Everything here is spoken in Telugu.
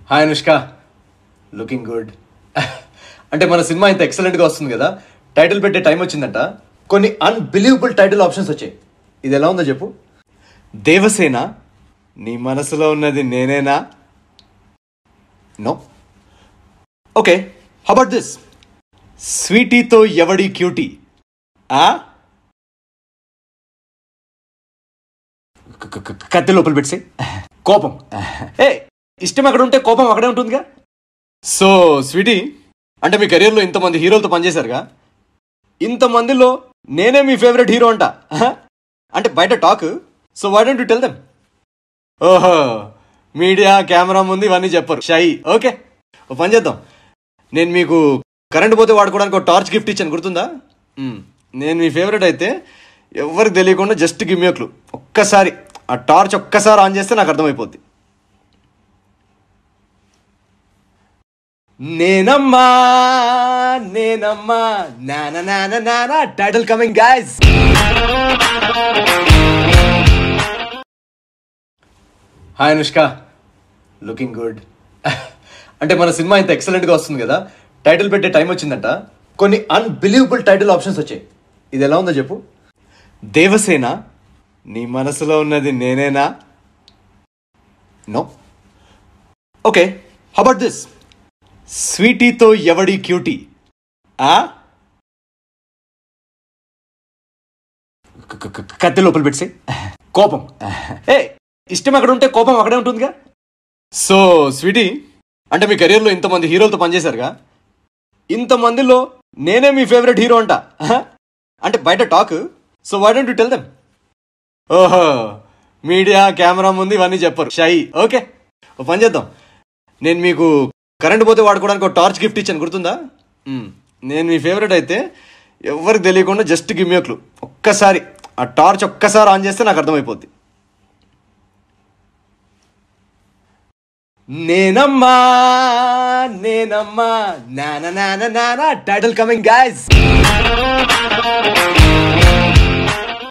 హాయ్ అనుష్క లుకింగ్ గుడ్ అంటే మన సినిమా ఇంత ఎక్సలెంట్గా వస్తుంది కదా టైటిల్ పెట్టే టైం వచ్చిందంట కొన్ని అన్బిలీవబుల్ టైటిల్ ఆప్షన్స్ వచ్చాయి ఇది ఎలా ఉందో చెప్పు దేవసేన నీ మనసులో ఉన్నది నేనేనా నో ఓకే హబౌట్ దిస్ స్వీటీతో ఎవడి క్యూటీ ఆ క- క- కత్తి లోపల పెట్టేసి కోపం ఏ ఇష్టం ఎక్కడ ఉంటే కోపం అక్కడే ఉంటుందిగా సో స్వీటీ అంటే మీ కెరీర్లో ఇంతమంది హీరోలతో పనిచేశారుగా ఇంతమందిలో నేనే మీ ఫేవరెట్ హీరో అంట ఆహా. అంటే బయట talk so why don't you tell them ఓహో మీడియా కెమెరా ముందు ఇవన్నీ చెప్పరు షై ఓకే ఓ పని చేద్దాం నేను మీకు కరెంట్ పోతే వాడుకోవడానికి ఒక టార్చ్ గిఫ్ట్ ఇచ్చాను గుర్తుందా మ్మ్. నేను మీ ఫేవరెట్ అయితే ఎవరికి తెలియకుండా జస్ట్ గివ్ మీ క్లూ ఒక్కసారి ఆ టార్చ్ ఒక్కసారి ఆన్ చేస్తే నాకు అర్థమైపోద్ది నేనమ్మా నేనమ్మా నాన నాన నాన title coming guys hi Anushka looking good అంటే మన సినిమా ఇంత ఎక్సలెంట్గా వస్తుంది కదా టైటిల్ పెట్టే టైం వచ్చిందంట కొన్ని అన్బిలీవబుల్ టైటిల్ ఆప్షన్స్ వచ్చాయి ఇది ఎలా ఉందో చెప్పు దేవసేన నీ మనసులో ఉన్నది నేనేనా నో ఓకే హబౌట్ దిస్ స్వీటీతో ఎవడి క్యూటీ ఆ క- క- కత్తి లోపల పెట్టేసి కోపం ఏ ఇష్టం ఎక్కడ ఉంటే కోపం అక్కడే ఉంటుందిగా సో స్వీటీ అంటే మీ కెరీర్లో ఇంతమంది హీరోలతో పనిచేశారుగా ఇంతమందిలో నేనే మీ ఫేవరెట్ హీరో అంట ఆహా. అంటే బయట talk so why don't you tell them ఓహో మీడియా కెమెరా ముందు ఇవన్నీ చెప్పరు షై ఓకే ఓ పని చేద్దాం నేను మీకు కరెంట్ పోతే వాడుకోవడానికి ఒక టార్చ్ గిఫ్ట్ ఇచ్చాను గుర్తుందా మ్మ్. నేను మీ ఫేవరెట్ అయితే ఎవరికి తెలియకుండా జస్ట్ గివ్ మీ క్లూ ఒక్కసారి ఆ టార్చ్ ఒక్కసారి ఆన్ చేస్తే నాకు అర్థమైపోద్ది నేనమ్మా నేనమ్మా నాన నాన నాన టైటిల్ కమింగ్ గాయస్